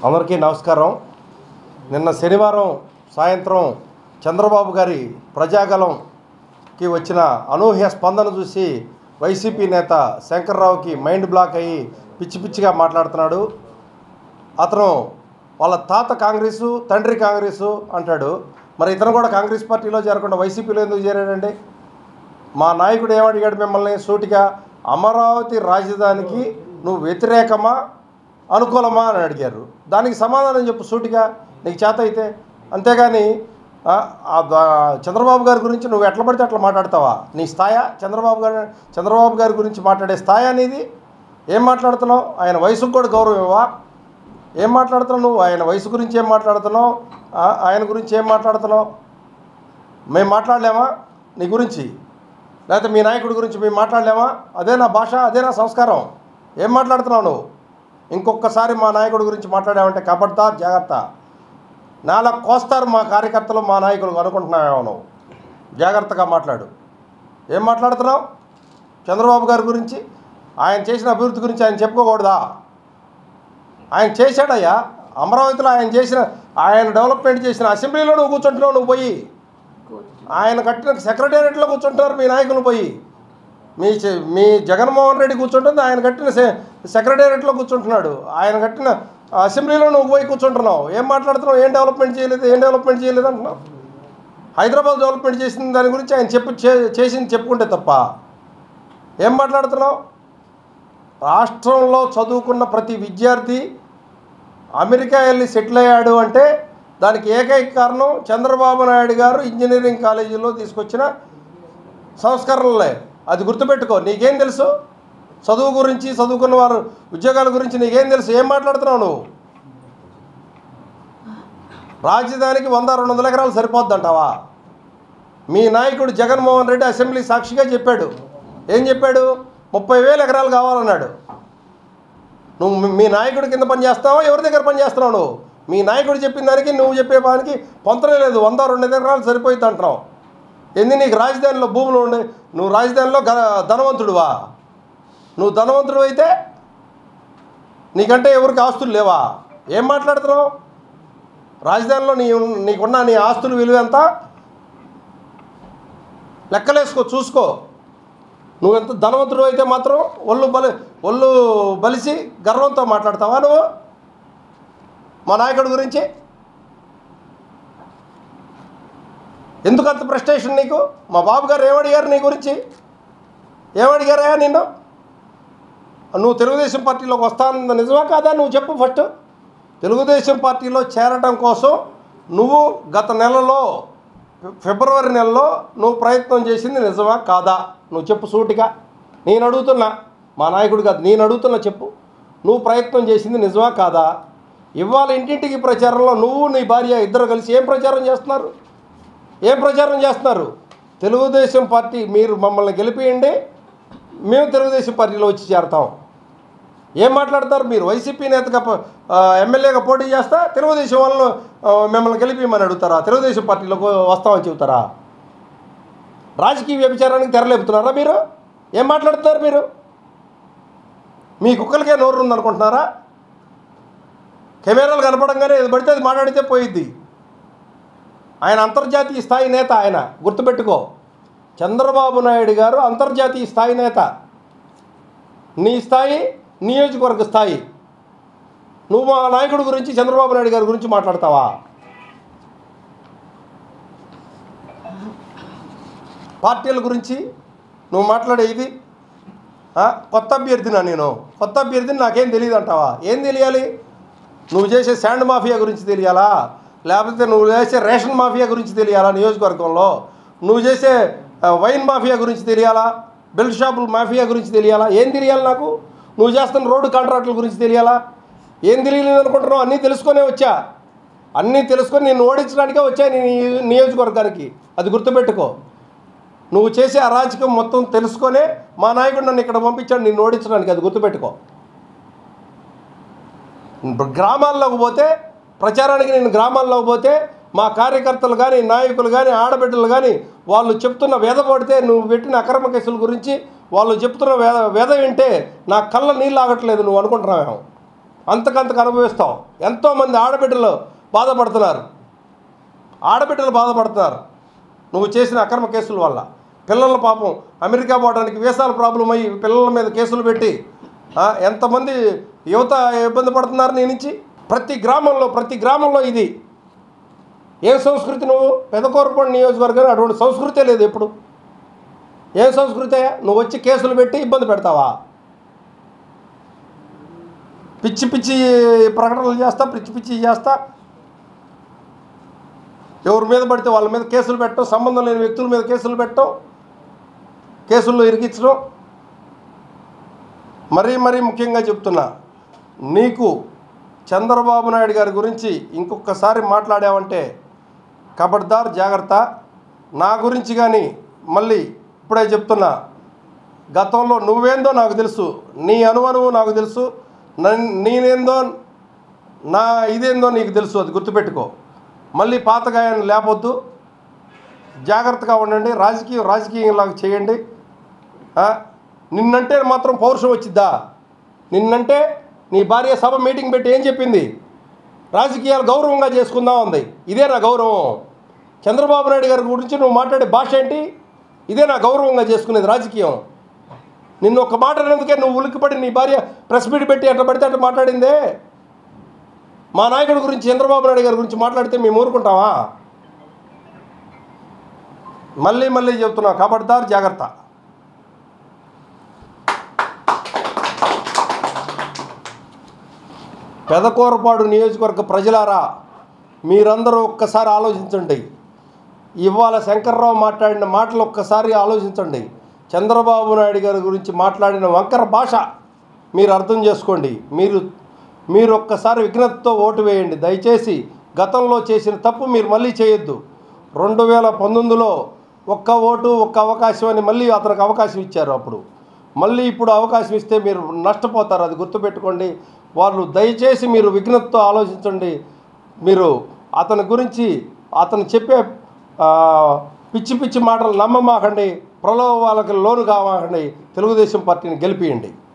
అందరికీ నమస్కారం నిన్న శనివారం సాయంత్రం చంద్రబాబు గారి ప్రజాగలంకి వచ్చిన అనూహ్య స్పందన చూసి వైసీపీ నేత శంకర్రావుకి మైండ్ బ్లాక్ అయ్యి పిచ్చి పిచ్చిగా మాట్లాడుతున్నాడు అతను వాళ్ళ తాత కాంగ్రెసు తండ్రి కాంగ్రెసు అంటాడు మరి ఇతను కూడా కాంగ్రెస్ పార్టీలో చేరకుండా వైసీపీలో ఎందుకు చేరాడండి మా నాయకుడు ఏమడిగాడు మిమ్మల్ని సూటిగా అమరావతి రాజధానికి నువ్వు వ్యతిరేకమా అనుకూలమా అని అడిగారు దానికి సమాధానం చెప్పు సూటిగా నీకు చేత అయితే అంతేగాని ఆ, ఆ ద- చంద్రబాబు గారి గురించి నువ్వు ఎట్లా పడితే అట్లా మాట్లాడతావా నీ స్థాయా చంద్రబాబు గారి చంద్రబాబు గారి గురించి మాట్లాడే స్థాయి అనేది ఏం మాట్లాడుతున్నావు ఆయన వయసుకు కూడా గౌరవం ఇవ్వవా ఏం మాట్లాడుతున్నావు నువ్వు ఆయన వయసు గురించి ఏం మాట్లాడుతున్నావు ఆ, ఆయన గురించి ఏం మాట్లాడుతున్నావు మేము మాట్లాడలేమా నీ గురించి లేకపోతే మీ నాయకుడి గురించి మేము మాట్లాడలేమా అదే నా భాష అదే నా సంస్కారం ఏం మాట్లాడుతున్నావు నువ్వు ఇంకొకసారి మా నాయకుడి గురించి మాట్లాడామంటే కబడ్తా జాగ్రత్త నాలా కోస్తారు మా కార్యకర్తలు మా నాయకులు అనుకుంటున్నావేమో నువ్వు జాగ్రత్తగా మాట్లాడు ఏం మాట్లాడుతున్నావు చంద్రబాబు గారి గురించి ఆయన చేసిన అభివృద్ధి గురించి ఆయన చెప్పుకోకూడదా ఆయన చేశాడయ్యా అమరావతిలో ఆయన చేసిన ఆయన డెవలప్మెంట్ చేసిన అసెంబ్లీలో నువ్వు కూర్చుంటున్నావు నువ్వు పోయి ఆయన కట్టిన సెక్రటేరియట్లో కూర్చుంటారు మీ నాయకులు పోయి మీ చె- మీ జగన్మోహన్ రెడ్డి కూర్చుంటుంది ఆయన కట్టిన సె సెక్రటేరియట్లో కూర్చుంటున్నాడు ఆయన కట్టిన అసెంబ్లీలో నువ్వు పోయి కూర్చుంటున్నావు ఏం మాట్లాడుతున్నావు ఏం డెవలప్మెంట్ చేయలేదు ఏం డెవలప్మెంట్ చేయలేదు అంటున్నావు హైదరాబాద్ డెవలప్మెంట్ చేసిన దాని గురించి ఆయన చెప్పు చే- చేసింది చెప్పుకుంటే తప్ప ఏం మాట్లాడుతున్నావు రాష్ట్రంలో చదువుకున్న ప్రతి విద్యార్థి అమెరికా వెళ్ళి సెటిల్ అయ్యాడు అంటే దానికి ఏకైక కారణం చంద్రబాబు నాయుడు గారు ఇంజనీరింగ్ కాలేజీలో తీసుకొచ్చిన సంస్కరణలే అది గుర్తుపెట్టుకో నీకేం తెలుసు చదువు గురించి చదువుకున్న వారు ఉద్యోగాల గురించి నీకేం తెలుసు ఏం మాట్లాడుతున్నావు నువ్వు రాజధానికి వంద రెండు వందల ఎకరాలు సరిపోద్ది అంటావా మీ నాయకుడు జగన్మోహన్ రెడ్డి అసెంబ్లీ సాక్షిగా చెప్పాడు ఏం చెప్పాడు ముప్పై వేల ఎకరాలు కావాలన్నాడు నువ్వు మీ- మీ నాయకుడి కింద పని చేస్తావా ఎవరి దగ్గర పని చేస్తున్నావు నువ్వు మీ నాయకుడు చెప్పిన దానికి నువ్వు చెప్పే పనికి పొంతనే లేదు వంద రెండు ఎకరాలు సరిపోయింది అంటున్నావు ఎందు నీకు రాజధానిలో భూములు ఉండే నువ్వు రాజధానిలో గ ధనవంతుడువా నువ్వు ధనవంతుడు అయితే నీకంటే ఎవరికి ఆస్తులు లేవా ఏం మాట్లాడుతున్నావు రాజధానిలో నీ నీకున్న నీ ఆస్తుల విలువ ఎంత లెక్కలేసుకో చూసుకో నువ్వు ఎంత ధనవంతుడు అయితే మాత్రం ఒళ్ళు బలి ఒళ్ళు బలిసి గర్వంతో మాట్లాడతావా నువ్వు మా నాయకుడి గురించి ఎందుకు అంత ప్రెస్టేషన్ నీకు మా బాబు గారు ఏమడిగారు నీ గురించి ఏమడిగారా నిన్ను నువ్వు తెలుగుదేశం పార్టీలోకి వస్తానన్న నిజమా కాదా నువ్వు చెప్పు ఫస్ట్ తెలుగుదేశం పార్టీలో చేరటం కోసం నువ్వు గత నెలలో ఫిబ్రవరి నెలలో నువ్వు ప్రయత్నం చేసింది నిజమా కాదా నువ్వు చెప్పు సూటిగా నేను అడుగుతున్నా మా నాయకుడు కాదు నేను అడుగుతున్నా చెప్పు నువ్వు ప్రయత్నం చేసింది నిజమా కాదా ఇవాళ ఇంటింటికి ప్రచారంలో నువ్వు నీ భార్య ఇద్దరు కలిసి ఏం ప్రచారం చేస్తున్నారు ఏం ప్రచారం చేస్తున్నారు తెలుగుదేశం పార్టీ మీరు మమ్మల్ని గెలిపియండి మేము తెలుగుదేశం పార్టీలో వచ్చి చేరతాం ఏం మాట్లాడతారు మీరు వైసీపీ నేతగా ప- ఆ, ఎమ్మెల్యేగా పోటీ చేస్తా తెలుగుదేశం వాళ్ళను ఆ, మిమ్మల్ని గెలిపిమని అడుగుతారా తెలుగుదేశం పార్టీలోకి వస్తామని చెబుతారా రాజకీయ వ్యభిచారానికి తెరలేపుతున్నారా మీరు ఏం మాట్లాడుతున్నారు మీరు మీ కుక్కలకే నోరు ఉందనుకుంటున్నారా కెమెరాలు కనపడంగానే ఏది పడితే అది మాట్లాడితే పోయిద్ది ఆయన అంతర్జాతీయ స్థాయి నేత ఆయన గుర్తుపెట్టుకో చంద్రబాబు నాయుడు గారు అంతర్జాతీయ స్థాయి నేత నీ స్థాయి నియోజకవర్గ స్థాయి నువ్వు మా నాయకుడి గురించి చంద్రబాబు నాయుడు గారి గురించి మాట్లాడతావా పార్టీల గురించి నువ్వు మాట్లాడే ఇది ఆ, కొత్త అభ్యర్థినా నేను కొత్త అభ్యర్థిని నాకేం తెలియదు అంటావా ఏం తెలియాలి నువ్వు చేసే శాండ్ మాఫియా గురించి తెలియాలా లేకపోతే నువ్వు చేసే రేషన్ మాఫియా గురించి తెలియాలా నియోజకవర్గంలో నువ్వు చేసే ఆ, వైన్ మాఫియా గురించి తెలియాలా బెల్ట్ షాపుల మాఫియా గురించి తెలియాలా ఏం తెలియాలి నాకు నువ్వు చేస్తున్న రోడ్డు కాంట్రాక్టుల గురించి తెలియాలా ఏం తెలియలేదు అనుకుంటున్నావు అన్నీ తెలుసుకొనే వచ్చా అన్నీ తెలుసుకొని నేను ఓడించడానికే వచ్చా నీ నియోజకవర్గానికి అది గుర్తుపెట్టుకో నువ్వు చేసే అరాచకం మొత్తం తెలుసుకొనే మా నాయకుడు నన్ను ఇక్కడ పంపించాడు నిన్ను ఓడించడానికి అది గుర్తుపెట్టుకో గ్రామాల్లోకి పోతే ప్రచారానికి నేను గ్రామాల్లోకి పోతే మా కార్యకర్తలు కానీ నాయకులు కానీ ఆడబిడ్డలు కానీ వాళ్ళు చెప్తున్న వేద పడితే నువ్వు పెట్టిన అక్రమ కేసుల గురించి వాళ్ళు చెప్తున్న వేద వేద వింటే నా కళ్ళ నీళ్ళు ఆగట్లేదు నువ్వు అనుకుంటున్నావేమో అంతకంతకు అనుభవిస్తావు ఎంతోమంది ఆడబిడ్డలు బాధపడుతున్నారు ఆడబిడ్డలు బాధపడుతున్నారు నువ్వు చేసిన అక్రమ కేసుల వల్ల పిల్లల పాపం అమెరికా పోవడానికి వీసాల ప్రాబ్లం అయ్యి పిల్లల మీద కేసులు పెట్టి ఆ, ఎంతమంది యువత ఇబ్బంది పడుతున్నారు నీ నుంచి ప్రతి గ్రామంలో ప్రతి గ్రామంలో ఇది ఏం సంస్కృతి నువ్వు పెదకూరపాడు నియోజకవర్గం అటువంటి సంస్కృతే లేదు ఎప్పుడు ఏం సంస్కృతి నువ్వు వచ్చి కేసులు పెట్టి ఇబ్బంది పెడతావా పిచ్చి పిచ్చి ప్రకటనలు చేస్తా పిచ్చి పిచ్చి చేస్తా ఎవరి మీద పడితే వాళ్ళ మీద కేసులు పెట్టడం సంబంధం లేని వ్యక్తుల మీద కేసులు పెట్టడం కేసుల్లో ఇరికించడం మరీ మరీ ముఖ్యంగా చెప్తున్నా నీకు చంద్రబాబు నాయుడు గారి గురించి ఇంకొకసారి మాట్లాడావంటే కబడ్దార్ జాగ్రత్త నా గురించి కానీ మళ్ళీ ఇప్పుడే చెప్తున్నా గతంలో నువ్వేందో నాకు తెలుసు నీ అనువనువు నాకు తెలుసు నన్- నేనేందో నా ఇదేందో నీకు తెలుసు అది గుర్తుపెట్టుకో మళ్ళీ పాతగాయాన్ని లేపొద్దు జాగ్రత్తగా ఉండండి రాజకీయం రాజకీయంలాగా చేయండి ఆ? నిన్నంటే మాత్రం పౌరుషం వచ్చిద్దా నిన్నంటే నీ భార్య సభ మీటింగ్ పెట్టి ఏం చెప్పింది రాజకీయాలు గౌరవంగా చేసుకుందాం ఉంది ఇదే నా గౌరవం చంద్రబాబు నాయుడు గారి గురించి నువ్వు మాట్లాడే భాష ఏంటి ఇదే నా గౌరవంగా చేసుకునేది రాజకీయం నిన్ను ఒక మాట అన్నందుకే నువ్వు ఉలిక్కిపడి నీ భార్య ప్రెస్ మీట్ పెట్టి అట్లా పడితే అట్లా మాట్లాడిందే మా నాయకుడి గురించి చంద్రబాబు నాయుడు గారి గురించి మాట్లాడితే మేము ఊరుకుంటామా మళ్ళీ మళ్ళీ చెప్తున్నా కబడ్దార్ జాగ్రత్త పెదకూరపాడు నియోజకవర్గ ప్రజలారా మీరందరూ ఒక్కసారి ఆలోచించండి ఇవాళ శంకర్రావు మాట్లాడిన మాటలు ఒక్కసారి ఆలోచించండి చంద్రబాబు నాయుడు గారి గురించి మాట్లాడిన వంకర భాష మీరు అర్థం చేసుకోండి మీరు మీరు ఒక్కసారి విఘ్నతతో ఓటు వేయండి దయచేసి గతంలో చేసిన తప్పు మీరు మళ్ళీ చేయొద్దు రెండు వేల పంతొమ్మిదిలో ఒక్క ఓటు ఒక్క అవకాశం అని మళ్ళీ అతనికి అవకాశం ఇచ్చారు అప్పుడు మళ్ళీ ఇప్పుడు అవకాశం ఇస్తే మీరు నష్టపోతారు అది గుర్తుపెట్టుకోండి వాళ్ళు దయచేసి మీరు విఘ్నతతో ఆలోచించండి మీరు అతని గురించి అతను చెప్పే ఆ, పిచ్చి పిచ్చి మాటలు నమ్మమాకండి ప్రలోభాలకు లోను కామాకండి తెలుగుదేశం పార్టీని గెలిపియండి